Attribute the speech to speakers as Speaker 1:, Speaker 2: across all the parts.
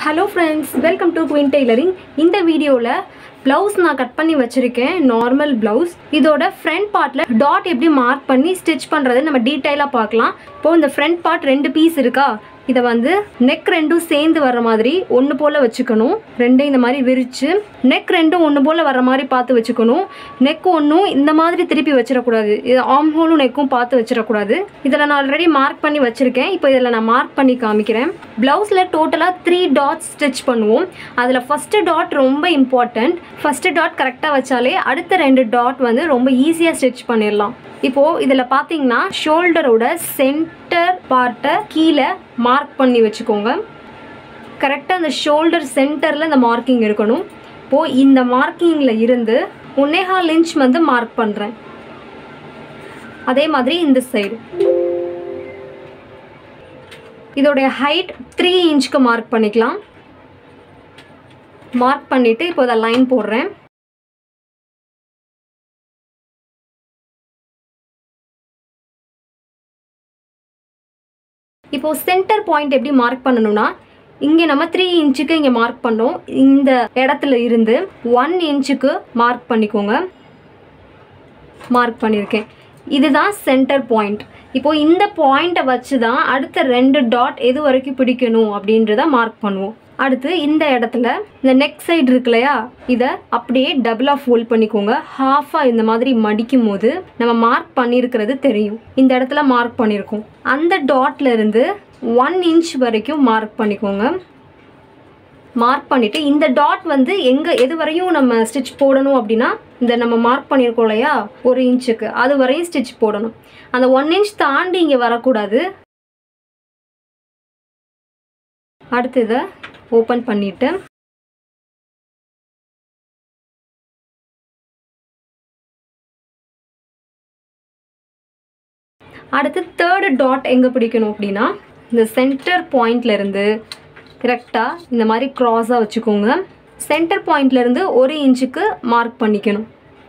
Speaker 1: hello friends welcome to queen tailoring இந்த வீடியோவில் blouse நான் கட் பண்ணி வச்சுருக்கேன் நார்மல் ப்ளவுஸ் இதோட ஃப்ரண்ட் பார்ட்டில் டாட் எப்படி மார்க் பண்ணி ஸ்டிச் பண்ணுறது நம்ம டீட்டெயிலாக பார்க்கலாம் இப்போது இந்த ஃப்ரண்ட் பார்ட் ரெண்டு பீஸ் இருக்கா இதை வந்து நெக் ரெண்டும் சேர்ந்து வர்ற மாதிரி ஒன்று போல் வச்சுக்கணும் ரெண்டையும் இந்த மாதிரி விரித்து நெக் ரெண்டும் ஒன்று போல் வர்ற மாதிரி பார்த்து வச்சுக்கணும் நெக் ஒன்றும் இந்த மாதிரி திருப்பி வச்சிடக்கூடாது இது ஆம் ஹோலும் நெக்கும் பார்த்து வச்சிடக்கூடாது இதில் நான் ஆல்ரெடி மார்க் பண்ணி வச்சுருக்கேன் இப்போ இதில் நான் மார்க் பண்ணி காமிக்கிறேன் ப்ளவுஸில் டோட்டலாக த்ரீ டாட்ஸ் ஸ்டிச் பண்ணுவோம் அதில் ஃபஸ்ட்டு டாட் ரொம்ப இம்பார்ட்டண்ட் ஃபஸ்ட்டு டாட் கரெக்டாக வச்சாலே அடுத்த ரெண்டு டாட் வந்து ரொம்ப ஈஸியாக ஸ்டிச் பண்ணிடலாம் இப்போது இதில் பார்த்தீங்கன்னா ஷோல்டரோட சென்டர் பார்ட்டை கீழே மார்க் பண்ணி வச்சுக்கோங்க கரெக்டாக அந்த ஷோல்டர் சென்டரில் இந்த மார்க்கிங் இருக்கணும் இப்போது இந்த மார்க்கிங்கில் இருந்து ஒன்னேகால் இன்ச் வந்து மார்க் பண்ணுறேன் அதே மாதிரி இந்த சைடு இதோடைய ஹைட் த்ரீ இன்ச்சுக்கு மார்க் பண்ணிக்கலாம் மார்க் பண்ணிவிட்டு இப்போ இதை லைன் போடுறேன் இப்போது சென்டர் பாயிண்ட் எப்படி மார்க் பண்ணணும்னா இங்கே நம்ம த்ரீ இன்ச்சுக்கு இங்கே மார்க் பண்ணோம் இந்த இடத்துல இருந்து ஒன் இன்ச்சுக்கு மார்க் பண்ணிக்கோங்க மார்க் பண்ணியிருக்கேன் இதுதான் சென்டர் பாயிண்ட் இப்போ இந்த பாயிண்ட்டை வச்சு தான் அடுத்த ரெண்டு டாட் எது வரைக்கும் பிடிக்கணும் அப்படின்றத மார்க் பண்ணுவோம் அடுத்து இந்த இடத்துல இந்த நெக் சைடு இருக்கு இல்லையா இதை அப்படியே டபுளாக ஃபோல்ட் பண்ணிக்கோங்க ஹாஃபாக இந்த மாதிரி மடிக்கும் போது நம்ம மார்க் பண்ணியிருக்கிறது தெரியும் இந்த இடத்துல மார்க் பண்ணியிருக்கோம் அந்த டாட்ல இருந்து ஒன் இன்ச் வரைக்கும் மார்க் பண்ணிக்கோங்க மார்க் பண்ணிவிட்டு இந்த டாட் வந்து எங்கே எது வரையும் நம்ம ஸ்டிச் போடணும் அப்படின்னா இந்த நம்ம மார்க் பண்ணியிருக்கோம் இல்லையா ஒரு இன்ச்சுக்கு அது வரையும் ஸ்டிச் போடணும் அந்த ஒன் இன்ச் தாண்டி இங்கே வரக்கூடாது அடுத்து இதை ஓப்பன் பண்ணிவிட்டு அடுத்து தேர்டு டாட் எங்கே பிடிக்கணும் அப்படின்னா இந்த சென்டர் பாயிண்ட்லேருந்து கரெக்டாக இந்த மாதிரி க்ராஸாக வச்சுக்கோங்க சென்டர் பாயிண்ட்லேருந்து ஒரு இன்ச்சுக்கு மார்க் பண்ணிக்கணும்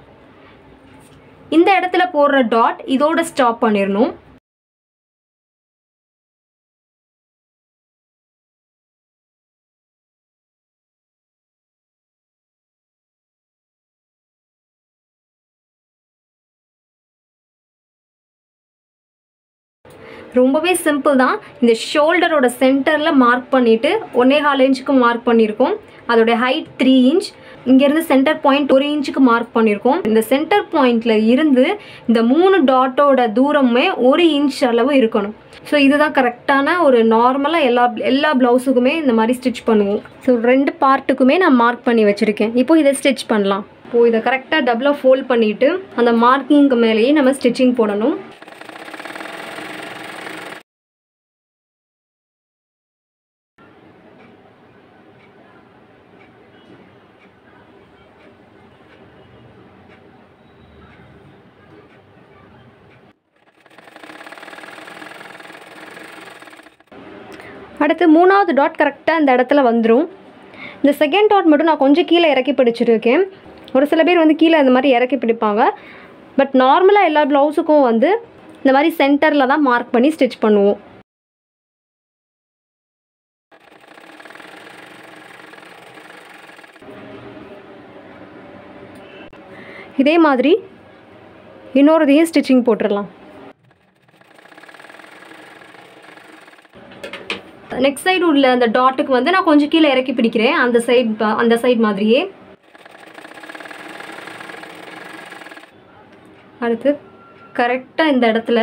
Speaker 1: இந்த இடத்துல போடுற டாட் இதோட ஸ்டாப் பண்ணிடணும் ரொம்பவே சிம்பிள் தான் இந்த ஷோல்டரோட சென்டரில் மார்க் பண்ணிவிட்டு ஒன்னே கால் இன்ச்சுக்கு மார்க் பண்ணியிருக்கோம் அதோடைய ஹைட் த்ரீ இன்ச் இங்கேருந்து சென்டர் பாயிண்ட் ஒரு இன்ச்சுக்கு மார்க் பண்ணியிருக்கோம் இந்த சென்டர் பாயிண்டில் இருந்து இந்த மூணு டாட்டோட தூரமே ஒரு இன்ச் அளவு இருக்கணும் ஸோ இதுதான் கரெக்டான ஒரு நார்மலாக எல்லா எல்லா ப்ளவுஸுக்குமே இந்த மாதிரி ஸ்டிச் பண்ணுவோம் ஸோ ரெண்டு பார்ட்டுக்குமே நான் மார்க் பண்ணி வச்சுருக்கேன் இப்போ இதை ஸ்டிச் பண்ணலாம் இப்போது இதை கரெக்டாக டபுளாக ஃபோல்ட் பண்ணிவிட்டு அந்த மார்க்கிங்க்கு மேலேயே நம்ம ஸ்டிச்சிங் போடணும் அடுத்து மூணாவது டாட் கரெக்டாக இந்த இடத்துல வந்துடும் இந்த செகண்ட் டாட் மட்டும் நான் கொஞ்சம் கீழே இறக்கி பிடிச்சிருக்கேன் ஒரு சில பேர் வந்து கீழே இந்த மாதிரி இறக்கி பிடிப்பாங்க பட் நார்மலாக எல்லா ப்ளவுஸுக்கும் வந்து இந்த மாதிரி சென்டரில் தான் மார்க் பண்ணி ஸ்டிச் பண்ணுவோம் இதே மாதிரி இன்னொரு இதையும் ஸ்டிச்சிங் போட்டுடலாம் நெக்ஸ்ட் சைடு உள்ள அந்த டாட்டுக்கு வந்து நான் கொஞ்சம் கீழே இறக்கி பிடிக்கிறேன் அந்த சைட் அந்த சைட் மாதிரியே அடுத்து கரெக்டாக இந்த இடத்துல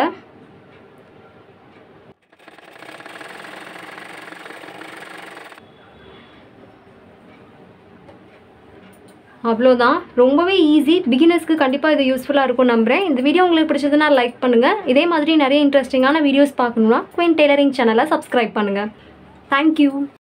Speaker 1: அவ்வளோதான் ரொம்பவே ஈஸி பிகினர்ஸ்க்கு கண்டிப்பாக இது யூஸ்ஃபுல்லாக இருக்கும் நம்புகிறேன் இந்த வீடியோ உங்களுக்கு பிடிச்சதுன்னா லைக் பண்ணுங்கள் இதே மாதிரி நிறைய இன்ட்ரெஸ்டிங்கான வீடியோஸ் பார்க்கணுன்னா குயின் டெய்லரிங் சேனலை சப்ஸ்கிரைப் பண்ணுங்கள் தேங்க்யூ